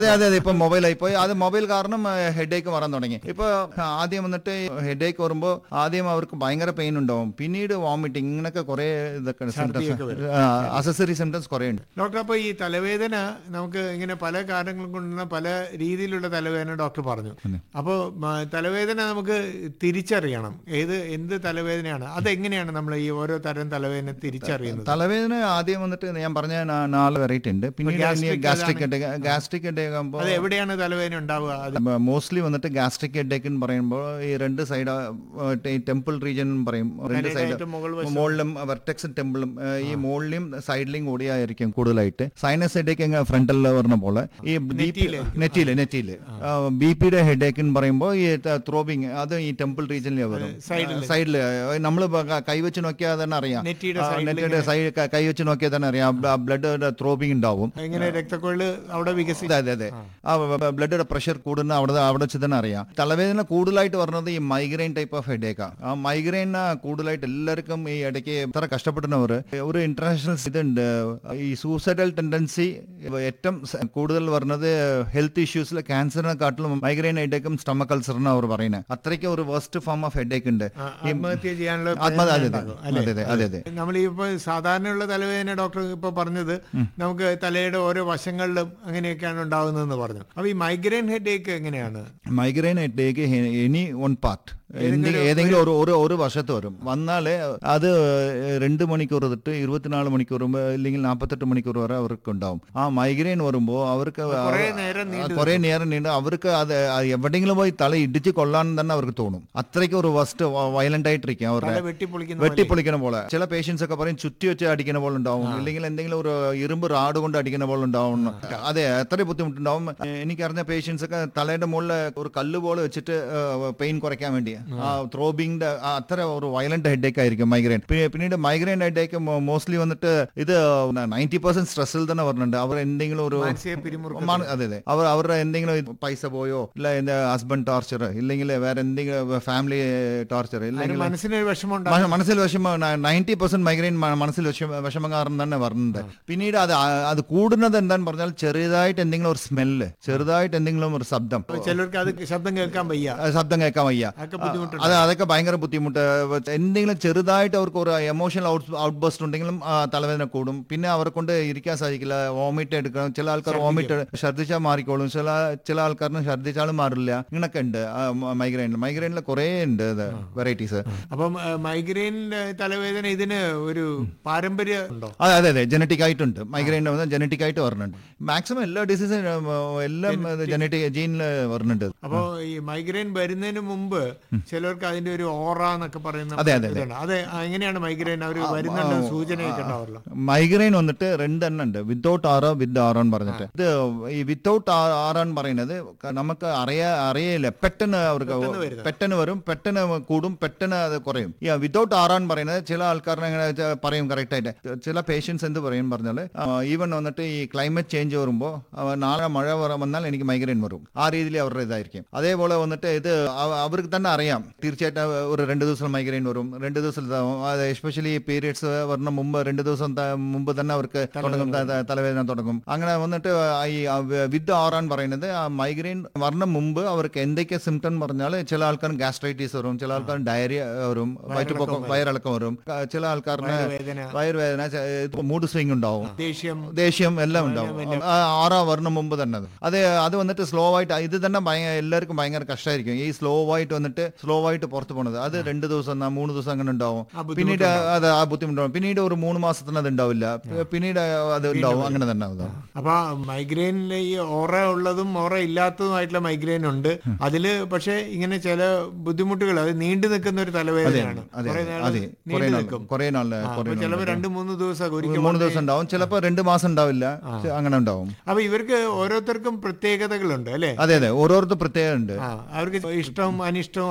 അതെ അതെ അതെ ഇപ്പൊ മൊബൈലായി പോയി അത് മൊബൈൽ കാരണം ഹെഡേക്ക് വരാൻ തുടങ്ങി ഇപ്പൊ ആദ്യം വന്നിട്ട് ഹെഡേക്ക് വരുമ്പോൾ ആദ്യം അവർക്ക് ഭയങ്കര പെയിൻ ഉണ്ടാവും പിന്നീട് വോമിറ്റിംഗ് ഇങ്ങനൊക്കെ കുറെ ഇതൊക്കെ സിംറ്റംസ് അസസറി സിംറ്റംസ് കുറെ ഉണ്ട് ഡോക്ടർ അപ്പോൾ ഈ തലവേദന നമുക്ക് ഇങ്ങനെ പല കാരണങ്ങൾ കൊണ്ടുള്ള പല രീതിയിലുള്ള തലവേദന ഡോക്ടർ പറഞ്ഞു അപ്പോൾ തലവേദന നമുക്ക് തിരിച്ചറിയണം ഏത് എന്ത് തലവേദനയാണ് അതെങ്ങനെയാണ് നമ്മൾ ഈ ഓരോ തരം തലവേദന തിരിച്ചറിയുന്നത് തലവേദന ആദ്യം വന്നിട്ട് ഞാൻ പറഞ്ഞ നാ- നാല് വെറൈറ്റി ഉണ്ട് പിന്നീട് gastric gastric headache gastric headache ആകുമ്പോൾ അത് എവിടെയാണ് തലവേദന ഉണ്ടാവുക അത് മോസ്റ്റ്ലി വന്നിട്ട് ഗാസ്ട്രിക് ഹെഡേക്ക് എന്ന് പറയുമ്പോൾ ഈ രണ്ട് സൈഡ് ടെമ്പിൾ റീജിയൻ എന്ന് പറയും രണ്ട് സൈഡ് ഏറ്റവും മുകൾ മുകളിലും വെർട്ടെക്സ് ടെമ്പിളും ഈ മുകളിലും സൈഡിലും കൂടിയായിരിക്കും കൂടുതലായിട്ട് സൈനസ് ഹെഡേക്ക് ഫ്രണ്ടലിൽ പറഞ്ഞ പോലെ ഈ നെറ്റിയില് നെറ്റിയില് ബി പിയുടെ ഹെഡേക്ക് എന്ന് പറയുമ്പോൾ ഈ ത്രോബിങ് അത് ഈ ടെമ്പിൾ റീജിയനിൽ വരും സൈഡില് നമ്മൾ കൈവച്ച് നോക്കിയാൽ തന്നെ അറിയാം നെറ്റിയുടെ ആ, നെറ്റിയുടെ സൈഡ് കൈവച്ച് നോക്കിയാൽ തന്നെ അറിയാം ബ്ലഡ് ത്രോബിങ് ഉണ്ടാവും ഇങ്ങനെ രക്തക്കൊഴല് അവിടെ വികസിച്ചു അതെ അതെ അതെ ആ ബ്ലഡിന്റെ പ്രഷർ കൂടുന്ന അവിടെ അവിടെ വെച്ച് തന്നെ അറിയാം തലവേദന കൂടുതലായിട്ട് വരുന്നത് ഈ മൈഗ്രെയിൻ ടൈപ്പ് ഓഫ് ഹെഡേക്കാ ആ മൈഗ്രെയിൻ കൂടുതലായിട്ട് എല്ലാവർക്കും ഈ ഇടയ്ക്ക് എത്ര കഷ്ടപ്പെടുന്നവർ ഒരു ഇന്റർനാഷണൽ ഇതുണ്ട് ഈ സൂസൈഡൽ ടെൻഡൻസി ഏറ്റവും സ- കൂടുതൽ വരുന്നത് ഹെൽത്ത് ഇഷ്യൂസിൽ ക്യാൻസറിനെക്കാട്ടിലും മൈഗ്രെയിൻ ഹെഡേക്കും സ്റ്റമക് അൾസറിനും അവർ പറയുന്നത് അത്രയ്ക്ക് ഒരു വേസ്റ്റ് ഫോം ഓഫ് ഹെഡേക്ക് ഉണ്ട് ആത്മഹത്യ ചെയ്യാനുള്ള ആത്മഹത്യ അതെ പ്രേരണ അതെ ഉണ്ടാകും, അതെ അതെ അതെ നമ്മൾ ഇപ്പൊ സാധാരണയുള്ള തലവേദന ഡോക്ടർ ഇപ്പൊ പറഞ്ഞത് നമുക്ക് തലയുടെ ഓരോ വശങ്ങളിലും അങ്ങനെയൊക്കെയാണ് ഉണ്ടാകുന്നതെന്ന് പറഞ്ഞു അപ്പൊ ഈ മൈഗ്രെയിൻ ഹെഡേക്ക് എങ്ങനെയാണ് migraine headache any one part ഏതെങ്കിലും ഒരു ഒരു ഒരു വർഷത്ത് വരും വന്നാല് അത് രണ്ട് മണിക്കൂർ തൊട്ട് ഇരുപത്തിനാല് മണിക്കൂർ അല്ലെങ്കിൽ നാൽപ്പത്തെട്ട് മണിക്കൂർ വരെ അവർക്ക് ഉണ്ടാവും ആ മൈഗ്രെയിൻ വരുമ്പോൾ അവർക്ക് കുറേ നേരം നീണ്ടു കുറെ നേരം നീണ്ട് അവർക്ക് അത് എവിടെയെങ്കിലും പോയി തല ഇടിച്ച് കൊള്ളാൻ തന്നെ അവർക്ക് തോന്നും അത്രയ്ക്ക് ഒരു വസ്റ്റ് വയലന്റ് ആയിട്ടിരിക്കും അവരുടെ തല വെട്ടിപ്പൊളിക്കുന്ന വെട്ടിപ്പൊളിക്കുന്ന പോലെ ചില പേഷ്യൻസ് ഒക്കെ പറയും ചുറ്റി വെച്ച് അടിക്കുന്ന പോലെ ഉണ്ടാവും ഇല്ലെങ്കിൽ എന്തെങ്കിലും ഒരു ഇരുമ്പ് റാഡ് കൊണ്ട് അടിക്കുന്ന പോലെ ഉണ്ടാവും അതെ എത്ര ബുദ്ധിമുട്ടുണ്ടാവും എനിക്കറിഞ്ഞ പേഷ്യൻസ് ഒക്കെ തലയുടെ മുകളിൽ ഒരു കല്ല് പോലെ വെച്ചിട്ട് പെയിൻ കുറയ്ക്കാൻ വേണ്ടി ആ ത്രോബിങ്ങിന്റെ അത്ര ഒരു വയലന്റ് ഹെഡേക്ക് ആയിരിക്കും മൈഗ്രെയിൻ പിന്നീട് മൈഗ്രെയിൻ ഹെഡേക്ക് മോസ്റ്റ്ലി വന്നിട്ട് ഇത് നയൻറ്റി പെർസെന്റ് സ്ട്രെസ്സിൽ തന്നെ വരുന്നുണ്ട് അവർ എന്തെങ്കിലും ഒരു മാനസിക പിരിമുറുക്കം മാന- അതെ അതെ അവർ അവരുടെ എന്തെങ്കിലും ഇത് പൈസ പോയോ ഇല്ല എന്റെ ഹസ്ബൻഡ് ടോർച്ചർ ഇല്ലെങ്കിൽ വേറെ എന്തെങ്കിലും ഫാമിലി ടോർച്ചർ ഇല്ലെങ്കിൽ മനസ്സിനൊരു വിഷമം ഉണ്ടാകും മ- മനസ്സിൽ വിഷമം നയൻറ്റി പെർസെന്റ് മൈഗ്രെയിൻ മനസ്സിൽ വിഷമ വിഷമം കാരണം തന്നെ വരുന്നുണ്ട് പിന്നീട് അത് ആ- അത് കൂടുന്നത് എന്താന്ന് പറഞ്ഞാൽ ചെറുതായിട്ട് എന്തെങ്കിലും ഒരു സ്മെല്ല് ചെറുതായിട്ട് എന്തെങ്കിലും ഒരു ശബ്ദം ചിലർക്ക് അത് ശബ്ദം കേൾക്കാൻ വയ്യ ആ, ശബ്ദം കേൾക്കാൻ വയ്യ അതൊക്കെ ബുദ്ധിമുട്ടുണ്ട് അത് അതൊക്കെ ഭയങ്കര ബുദ്ധിമുട്ട് എന്തെങ്കിലും ചെറുതായിട്ട് അവർക്ക് ഒരു എമോഷണൽ ഔട്ട് ഔട്ട് ബസ്റ്റ് ഉണ്ടെങ്കിലും ആ, തലവേദന കൂടും പിന്നെ അവരെ കൊണ്ട് ഇരിക്കാൻ സാധിക്കില്ല വോമിറ്റ് എടുക്കണം ചില ആൾക്കാർ വോമിറ്റ് ഛർദ്ദിച്ചാൽ മാറിക്കോളും ചില ചില ആൾക്കാരിന് ഛർദ്ദിച്ചാലും മാറില്ല ഇങ്ങനൊക്കെ ഉണ്ട് മൈഗ്രെയിനിൽ മൈഗ്രെയിനിൽ കുറേ ഉണ്ട് വെറൈറ്റീസ് അപ്പം മൈഗ്രെയിൻ തലവേദന ഇതിന് ഒരു പാരമ്പര്യം ഉണ്ടോ അതെ അതെ അതെ ജനറ്റിക് ആയിട്ടുണ്ട് മൈഗ്രെയിൻ ജനറ്റിക് ആയിട്ട് വരുന്നുണ്ട് മാക്സിമം എല്ലാ ഡിസീസും എല്ലാം ജനറ്റിക് ജീനിൽ വരുന്നുണ്ട് അപ്പോ ഈ മൈഗ്രെയിൻ വരുന്നതിന് മുമ്പ് ചിലർക്ക് അതിന്റെ ഒരു ഓറ എന്നൊക്കെ പറയുന്ന അതെ, അതെ, ഇതുണ്ട്. അത് എങ്ങനെയാണ് മൈഗ്രെയിൻ അവർ വരുന്നുണ്ട് സൂചനയൊക്കെ ഉണ്ടാവല്ലോ മൈഗ്രെയിൻ വന്നിട്ട് രണ്ടെണ്ണം ഉണ്ട് വിത്തൗട്ട് ആറോ വിത്ത് ആറോ എന്ന് പറഞ്ഞിട്ട് ഇത് ഈ വിത്തൗട്ട് ആറോ എന്ന് പറയുന്നത് ക- നമുക്ക് അറിയാ അറിയില്ല പെട്ടെന്ന് അവർക്ക് പെട്ടെന്ന് വരും പെട്ടെന്ന് കൂടും പെട്ടെന്ന് അത് കുറയും ഈ വിത്തൗട്ട് ആറോ എന്ന് പറയുന്നത് ചില ആൾക്കാരെ എങ്ങനെ വെച്ചാ പറയും കറക്റ്റ് ആയിട്ട് ചില പേഷ്യൻസ് എന്ത് പറയും പറഞ്ഞാൽ ഈവൻ വന്നിട്ട് ഈ ക്ലൈമറ്റ് ചേഞ്ച് വരുമ്പോൾ നാളെ മഴ വര- വന്നാൽ എനിക്ക് മൈഗ്രെയിൻ വരും ആ രീതിയിൽ അവരുടെ ഇതായിരിക്കും അതേപോലെ വന്നിട്ട് ഇത് അവ- അവർക്ക് തന്നെ അറിയാം തീർച്ചയായിട്ടും ഒരു രണ്ട് ദിവസം മൈഗ്രെയിൻ വരും രണ്ട് ദിവസം ഇതാവും അത് എസ്പെഷ്യലി പീരിയഡ്സ് വരുന്ന മുമ്പ് രണ്ട് ദിവസം ത- മുമ്പ് തന്നെ അവർക്ക് തുടങ്ങും ത- ത- തലവേദന തുടങ്ങും അങ്ങനെ വന്നിട്ട് ഈ വിത്ത് ആറാൻ പറയുന്നത് ആ മൈഗ്രെയിൻ വരണ മുമ്പ് അവർക്ക് എന്തൊക്കെ സിംറ്റം പറഞ്ഞാൽ ചില ആൾക്കാർ ഗ്യാസ്ട്രൈറ്റീസ് വരും ചില ആൾക്കാർ ഡയറിയ വരും വയറ്റുപൊക്കം വയറിളക്കം വരും ക- ചില ആൾക്കാരിന് വേദന വയറുവേദന മൂഡ് സ്വിങ് ഉണ്ടാവും ദേഷ്യം ദേഷ്യം എല്ലാം ഉണ്ടാവും ആ ആറാ വരണ മുമ്പ് തന്നെ അത്. അത് അത് വന്നിട്ട് സ്ലോ ആയിട്ട് ഇത് തന്നെ ഭയങ്കര എല്ലാവർക്കും ഭയങ്കര കഷ്ടമായിരിക്കും ഈ സ്ലോ ആയിട്ട് വന്നിട്ട് സ്ലോ ആയിട്ട് പുറത്ത് പോണത് അത് രണ്ട് ദിവസം എന്നാ മൂന്ന് ദിവസം അങ്ങനെ ഉണ്ടാവും പിന്നീട് അത് ആ ബുദ്ധിമുട്ടാവും പിന്നീട് ഒരു മൂന്ന് മാസത്തിന് അത് ഉണ്ടാവില്ല പിന്നീട് അത് ഉണ്ടാവും അങ്ങനെ തന്നെ ഉണ്ടാവും അപ്പൊ മൈഗ്രെയിനിലെ ഈ ഓറ ഉള്ളതും ഓറ ഇല്ലാത്തതുമായിട്ടുള്ള മൈഗ്രെയിൻ ഉണ്ട് അതില് പക്ഷെ ഇങ്ങനെ ചില ബുദ്ധിമുട്ടുകൾ അത് നീണ്ടു നിൽക്കുന്ന ഒരു തലവേദനയാണ് അതെ കുറെ അതെ നാള് അതെ കുറെ നീണ്ടു നാൾ നിൽക്കും കുറെ നാള് കുറെ അപ്പൊ ചിലപ്പോ രണ്ട് മൂന്ന് ദിവസം ഒരിക്കൽ മൂന്ന് ദിവസം ഉണ്ടാവും ചിലപ്പോ രണ്ട് മാസം ഉണ്ടാവില്ല അങ്ങനെ ഉണ്ടാവും അപ്പൊ ഇവർക്ക് ഓരോരുത്തർക്കും പ്രത്യേകതകളുണ്ട് അല്ലെ അതെ അതെ ഓരോരുത്തർ പ്രത്യേകം ഉണ്ട് ആ അവർക്ക് ഇഷ്ടവും അനിഷ്ടവും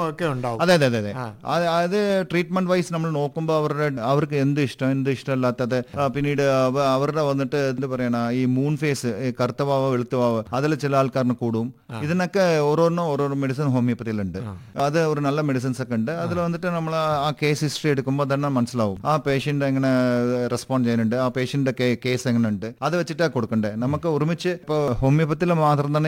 ഒക്കെ ഉണ്ടാവും അതെ അതെ അതെ അതെ ആ. അത് അത് ട്രീറ്റ്മെന്റ് വൈസ് നമ്മൾ നോക്കുമ്പോൾ അവരുടെ അവർക്ക് എന്ത് ഇഷ്ടം എന്ത് ഇഷ്ടമല്ലാത്തത് ആ, പിന്നീട് അവ- അവരുടെ വന്നിട്ട് എന്ത് പറയണ ഈ മൂൺ ഫേസ് കറുത്ത വാവ് വെളുത്ത വാവ് അതിൽ ചില ആൾക്കാരിന് കൂടും ഇതിനൊക്കെ ഓരോന്നും ഓരോരോ മെഡിസിൻ ഹോമിയോപ്പതിയിലുണ്ട് അത് ഒരു നല്ല മെഡിസിൻസ് ഒക്കെ ഉണ്ട് അതിൽ വന്നിട്ട് നമ്മൾ ആ കേസ് ഹിസ്റ്ററി എടുക്കുമ്പോൾ തന്നെ മനസ്സിലാവും ആ പേഷ്യന്റ് എങ്ങനെ റെസ്പോണ്ട് ചെയ്യുന്നുണ്ട് ആ പേഷ്യന്റിന്റെ കേസ് എങ്ങനെ ഉണ്ട് അത് വെച്ചിട്ടാണ് കൊടുക്കണ്ടേ നമുക്ക് ഒരുമിച്ച് ഇപ്പോൾ ഹോമിയോപ്പത്തിയിൽ മാത്രം തന്നെ